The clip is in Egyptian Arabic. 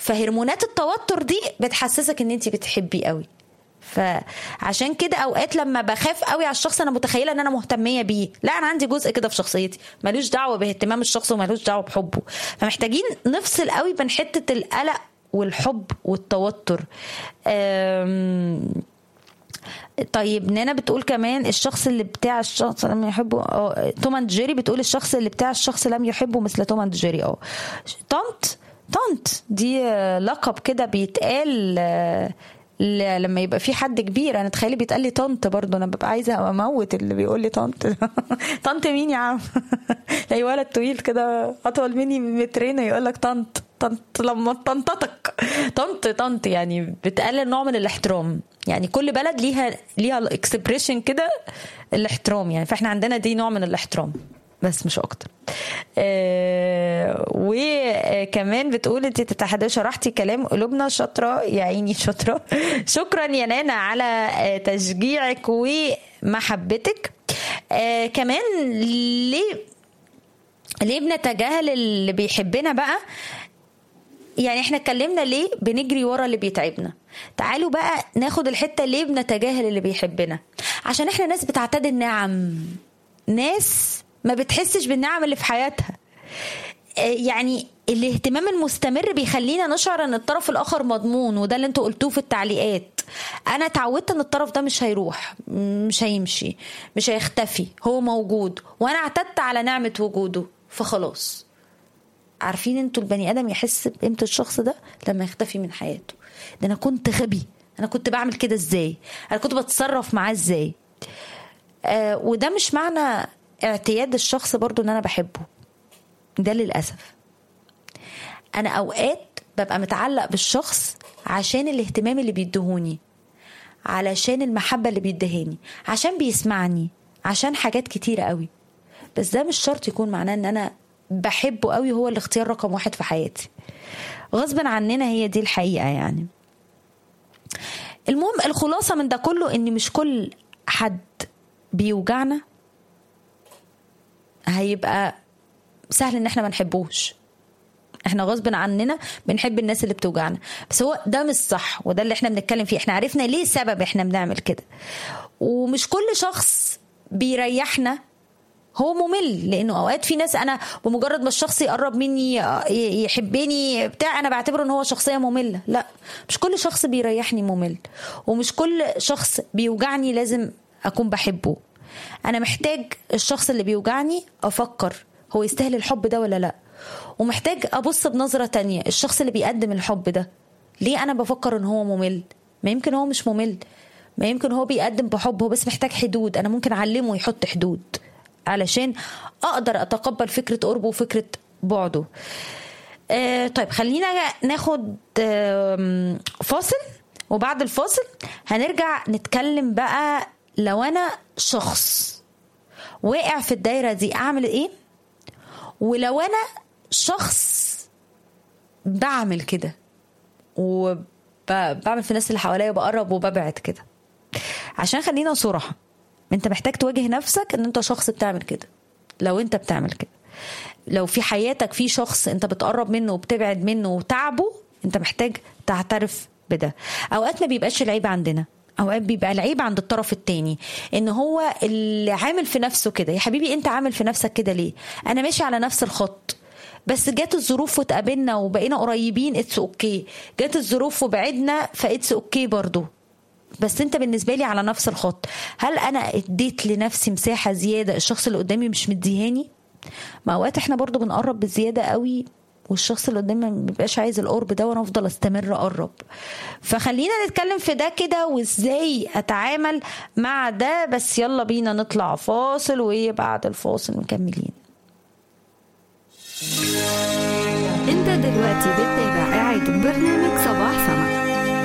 فهرمونات التوتر دي بتحسسك ان انت بتحبيه قوي فعشان كده اوقات لما بخاف قوي على الشخص انا متخيله ان انا مهتميه بيه لا انا عندي جزء كده في شخصيتي ملوش دعوه باهتمام الشخص وملوش دعوه بحبه فمحتاجين نفصل قوي بين حته القلق والحب والتوتر أم... طيب نانا بتقول كمان الشخص اللي بتاع الشخص لم يحبه اه توم اند جيري بتقول الشخص اللي بتاع الشخص لم يحبه مثل توم اند جيري اه طنط طنط دي لقب كده بيتقال لما يبقى في حد كبير انا تخيلي بيتقال لي طنط برضه انا ببقى عايزه اموت اللي بيقول لي طنط طنط مين يا عم تلاقي ولد طويل كده اطول مني بمترين يقول لك طنط طنط لما طنطتك طنط طنط يعني بتقلل نوع من الاحترام يعني كل بلد ليها ليها الاكسبريشن كده الاحترام يعني فاحنا عندنا دي نوع من الاحترام بس مش اكتر آه وكمان بتقول انت تتحدث شرحتي كلام قلوبنا شاطره يا عيني شاطره شكرا يا نانا على تشجيعك ومحبتك آه كمان ليه ليه بنتجاهل اللي بيحبنا بقى يعني احنا اتكلمنا ليه بنجري ورا اللي بيتعبنا تعالوا بقى ناخد الحته ليه بنتجاهل اللي بيحبنا عشان احنا ناس بتعتاد النعم ناس ما بتحسش بالنعم اللي في حياتها يعني الاهتمام المستمر بيخلينا نشعر ان الطرف الاخر مضمون وده اللي انتوا قلتوه في التعليقات انا اتعودت ان الطرف ده مش هيروح مش هيمشي مش هيختفي هو موجود وانا اعتدت على نعمه وجوده فخلاص عارفين انتوا البني ادم يحس بقيمه الشخص ده لما يختفي من حياته ده انا كنت غبي انا كنت بعمل كده ازاي انا كنت بتصرف معاه ازاي آه وده مش معنى اعتياد الشخص برضو ان انا بحبه ده للاسف انا اوقات ببقى متعلق بالشخص عشان الاهتمام اللي بيدهوني علشان المحبه اللي بيدهاني عشان بيسمعني عشان حاجات كتيره قوي بس ده مش شرط يكون معناه ان انا بحبه قوي هو الاختيار رقم واحد في حياتي غصبا عننا هي دي الحقيقه يعني المهم الخلاصه من ده كله ان مش كل حد بيوجعنا هيبقى سهل ان احنا ما نحبوش احنا غصب عننا بنحب الناس اللي بتوجعنا بس هو ده مش صح وده اللي احنا بنتكلم فيه احنا عرفنا ليه سبب احنا بنعمل كده ومش كل شخص بيريحنا هو ممل لانه اوقات في ناس انا بمجرد ما الشخص يقرب مني يحبني بتاع انا بعتبره ان هو شخصيه ممله لا مش كل شخص بيريحني ممل ومش كل شخص بيوجعني لازم اكون بحبه انا محتاج الشخص اللي بيوجعني افكر هو يستاهل الحب ده ولا لا ومحتاج ابص بنظره تانية الشخص اللي بيقدم الحب ده ليه انا بفكر ان هو ممل ما يمكن هو مش ممل ما يمكن هو بيقدم بحب هو بس محتاج حدود انا ممكن اعلمه يحط حدود علشان اقدر اتقبل فكره قربه وفكره بعده آه طيب خلينا ناخد آه فاصل وبعد الفاصل هنرجع نتكلم بقى لو انا شخص واقع في الدايره دي اعمل ايه ولو انا شخص بعمل كده وبعمل في الناس اللي حواليا بقرب وببعد كده عشان خلينا صراحه انت محتاج تواجه نفسك ان انت شخص بتعمل كده لو انت بتعمل كده لو في حياتك في شخص انت بتقرب منه وبتبعد منه وتعبه انت محتاج تعترف بده اوقات ما بيبقاش العيب عندنا اوقات بيبقى العيب عند الطرف التاني ان هو اللي عامل في نفسه كده يا حبيبي انت عامل في نفسك كده ليه انا ماشي على نفس الخط بس جت الظروف وتقابلنا وبقينا قريبين اتس اوكي جت الظروف وبعدنا فاتس اوكي برضو بس انت بالنسبه لي على نفس الخط هل انا اديت لنفسي مساحه زياده الشخص اللي قدامي مش مديهاني ما اوقات احنا برضو بنقرب بزياده قوي والشخص اللي قدامي ما بيبقاش عايز القرب ده وانا افضل استمر اقرب فخلينا نتكلم في ده كده وازاي اتعامل مع ده بس يلا بينا نطلع فاصل وبعد الفاصل مكملين انت دلوقتي بتتابع قاعد برنامج صباح سما